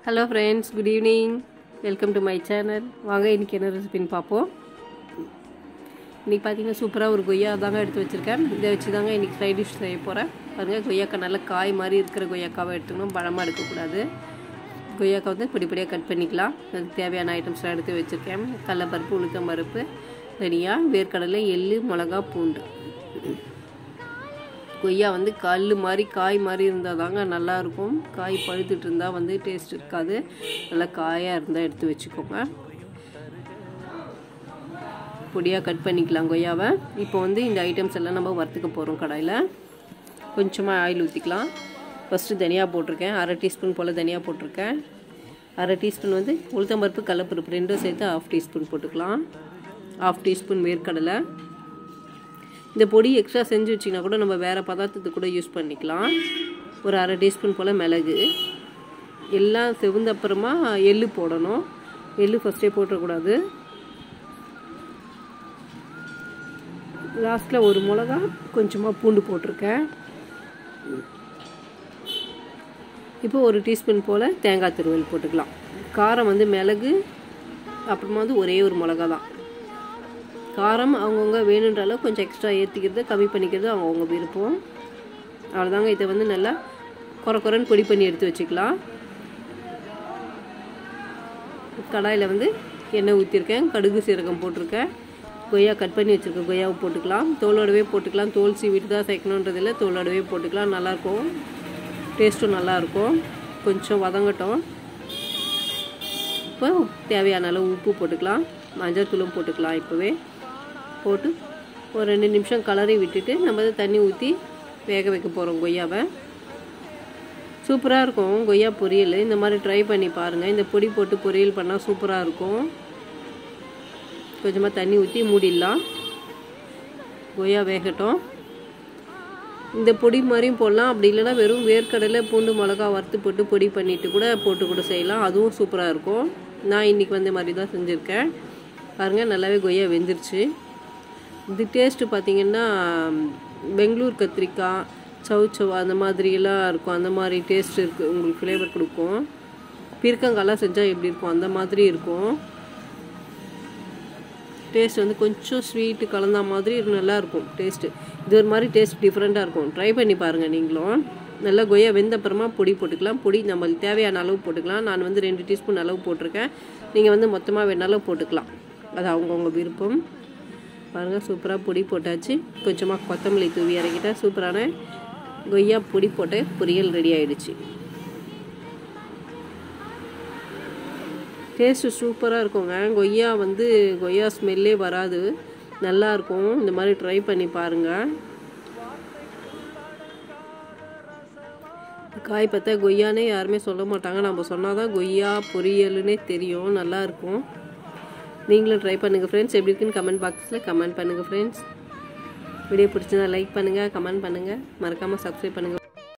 hello friends good evening welcome to my channel வாங்க இன்றைக்கி என்ன ரெசிபின்னு பார்ப்போம் இன்றைக்கி பார்த்தீங்கன்னா சூப்பராக ஒரு கொய்யா தாங்க எடுத்து வச்சுருக்கேன் இதை வச்சு தாங்க இன்றைக்கி ஃப்ரைட் டிஷ் செய்ய போகிறேன் பாருங்கள் கொய்யாக்காய் நல்ல காய் மாதிரி இருக்கிற கொய்யாக்காவை எடுத்துக்கணும் பழமாக எடுக்கக்கூடாது கொய்யாக்காய் வந்து பொடி பொடியாக கட் பண்ணிக்கலாம் அதுக்கு தேவையான ஐட்டம்ஸ்லாம் எடுத்து வச்சுருக்கேன் கடலப்பருப்பு உளுத்தம் பருப்பு தனியாக வேர்க்கடலை எள்ளு மிளகா பூண்டு கொய்யா வந்து கல் மாதிரி காய் மாதிரி இருந்தால் தாங்க நல்லாயிருக்கும் காய் பழுத்துட்டு இருந்தால் வந்து டேஸ்ட் இருக்காது நல்லா காயாக இருந்தால் எடுத்து வச்சுக்கோங்க பொடியாக கட் பண்ணிக்கலாம் கொய்யாவை இப்போ வந்து இந்த ஐட்டம்ஸ் எல்லாம் நம்ம வறுத்துக்க போகிறோம் கடாயில் கொஞ்சமாக ஆயில் ஊற்றிக்கலாம் ஃபஸ்ட்டு தனியாக போட்டிருக்கேன் அரை டீஸ்பூன் போல் தனியாக போட்டிருக்கேன் அரை டீஸ்பூன் வந்து உளுத்தம்பருப்பு கடலப்பருப்பு ரெண்டும் சேர்த்து ஆஃப் டீஸ்பூன் போட்டுக்கலாம் ஆஃப் டீஸ்பூன் வேர்க்கடலை இந்த பொடி எக்ஸ்ட்ரா செஞ்சு வச்சிங்கன்னா கூட நம்ம வேறு பதார்த்தத்துக்கு கூட யூஸ் பண்ணிக்கலாம் ஒரு அரை டீஸ்பூன் போல் மிளகு எல்லாம் செவந்த அப்புறமா எள்ளு போடணும் எள்ளு ஃபஸ்ட்டே போட்டக்கூடாது லாஸ்ட்டில் ஒரு மிளகா கொஞ்சமாக பூண்டு போட்டிருக்கேன் இப்போ ஒரு டீஸ்பூன் போல் தேங்காய் திருவல் போட்டுக்கலாம் காரம் வந்து மிளகு அப்புறமா வந்து ஒரே ஒரு மிளகா தான் காரம் அவங்கவுங்க வேணுன்ற அளவு கொஞ்சம் எக்ஸ்ட்ரா ஏற்றிக்கிறது கம்மி பண்ணிக்கிறது அவங்கவுங்க விருப்பம் அவ்வளோதாங்க இதை வந்து நல்லா குறை குறைன்னு பொடி பண்ணி எடுத்து வச்சுக்கலாம் கடாயில் வந்து எண்ணெய் ஊற்றிருக்கேன் கடுகு சீரகம் போட்டிருக்கேன் கொய்யா கட் பண்ணி வச்சுருக்கேன் கொய்யாவை போட்டுக்கலாம் தோலோடவே போட்டுக்கலாம் தோல் சீவிட்டு தான் சேர்க்கணுன்றதில்ல தோலோடவே போட்டுக்கலாம் நல்லாயிருக்கும் டேஸ்ட்டும் நல்லாயிருக்கும் கொஞ்சம் வதங்கட்டும் இப்போ தேவையான அளவு உப்பு போட்டுக்கலாம் மஞ்சள் தூளும் போட்டுக்கலாம் இப்போவே போட்டு ஒரு ரெண்டு நிமிஷம் கலரி விட்டுட்டு நம்ம தண்ணி ஊற்றி வேக வைக்க போகிறோம் கொய்யாவை சூப்பராக இருக்கும் கொய்யா பொரியல் இந்த மாதிரி ட்ரை பண்ணி பாருங்கள் இந்த பொடி போட்டு பொரியல் பண்ணால் சூப்பராக இருக்கும் கொஞ்சமாக தண்ணி ஊற்றி மூடிடலாம் கொய்யா வேகட்டும் இந்த பொடி மாதிரியும் போடலாம் அப்படி இல்லைன்னா வெறும் வேர்க்கடலை பூண்டு மிளகா வறுத்து போட்டு பொடி பண்ணிவிட்டு கூட போட்டு கூட செய்யலாம் அதுவும் சூப்பராக இருக்கும் நான் இன்றைக்கி வந்த மாதிரி தான் செஞ்சுருக்கேன் பாருங்கள் நல்லாவே கொய்யா வெந்துருச்சு இது டேஸ்ட்டு பார்த்திங்கன்னா பெங்களூர் கத்திரிக்காய் சவுச்சவ் அந்த மாதிரியெல்லாம் இருக்கும் அந்த மாதிரி டேஸ்ட் இருக்குது உங்களுக்கு ஃப்ளேவர் கொடுக்கும் பீர்க்கங்காலாம் செஞ்சால் எப்படி இருக்கும் அந்த மாதிரி இருக்கும் டேஸ்ட் வந்து கொஞ்சம் ஸ்வீட்டு கலந்த மாதிரி நல்லாயிருக்கும் டேஸ்ட்டு இது ஒரு மாதிரி டேஸ்ட் டிஃப்ரெண்ட்டாக இருக்கும் ட்ரை பண்ணி பாருங்கள் நீங்களும் நல்லா கொய்யா வெந்த அப்புறமா பொடி போட்டுக்கலாம் பொடி நம்மளுக்கு தேவையான அளவு போட்டுக்கலாம் நான் வந்து ரெண்டு டீஸ்பூன் அளவு போட்டிருக்கேன் நீங்கள் வந்து மொத்தமாக வேணாலும் போட்டுக்கலாம் அது அவங்கவுங்க விருப்பம் பாருங்கள் சூப்பராக பொடி போட்டாச்சு கொஞ்சமாக கொத்தமல்லி தூவி இறக்கிட்டா சூப்பரான கொய்யா பொடி போட்ட பொரியல் ரெடி ஆகிடுச்சு டேஸ்ட்டு சூப்பராக இருக்குங்க கொய்யா வந்து கொய்யா ஸ்மெல்லே வராது நல்லாயிருக்கும் இந்த மாதிரி ட்ரை பண்ணி பாருங்கள் காய் பார்த்தா கொய்யானே யாருமே சொல்ல மாட்டாங்க நம்ம சொன்னால் தான் கொய்யா பொரியல்னே தெரியும் நல்லாயிருக்கும் நீங்களும் ட்ரை பண்ணுங்கள் ஃப்ரெண்ட்ஸ் எப்படி இருக்குன்னு கமெண்ட் பாக்ஸில் கமெண்ட் பண்ணுங்கள் ஃப்ரெண்ட்ஸ் வீடியோ பிடிச்சதா லைக் பண்ணுங்கள் கமெண்ட் பண்ணுங்கள் மறக்காமல் சப்ஸ்கிரைப் பண்ணுங்கள்